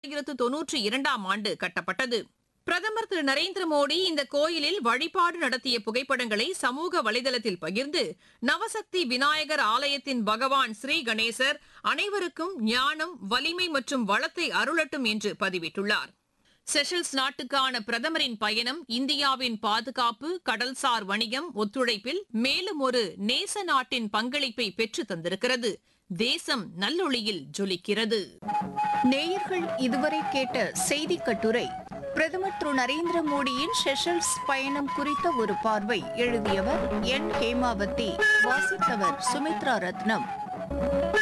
தொள்ளாயிரத்து தொன்னூற்றி இரண்டாம் ஆண்டு கட்டப்பட்டது பிரதமர் திரு நரேந்திர மோடி இந்த கோயிலில் வழிபாடு நடத்திய புகைப்படங்களை சமூக வலைதளத்தில் பகிர்ந்து நவசக்தி விநாயகர் ஆலயத்தின் பகவான் ஸ்ரீ கணேசர் அனைவருக்கும் ஞானம் வலிமை மற்றும் வளத்தை அருளட்டும் என்று பதிவிட்டுள்ளார் செஷல்ஸ் நாட்டுக்கான பிரதமரின் பயணம் இந்தியாவின் பாதுகாப்பு கடல்சார் வணிகம் ஒத்துழைப்பில் மேலும் ஒரு நேச நாட்டின் பங்களிப்பை பெற்று தந்திருக்கிறது தேசம் நல்லொளியில் ஜொலிக்கிறது நேயர்கள் இதுவரை கேட்ட செய்தி கட்டுரை பிரதமர் திரு நரேந்திர மோடியின் செஷல்ஸ் பயணம் குறித்த ஒரு பார்வை எழுதியவர் என் ஹேமாவதி வாசித்தவர் சுமித்ரா ரத்னம்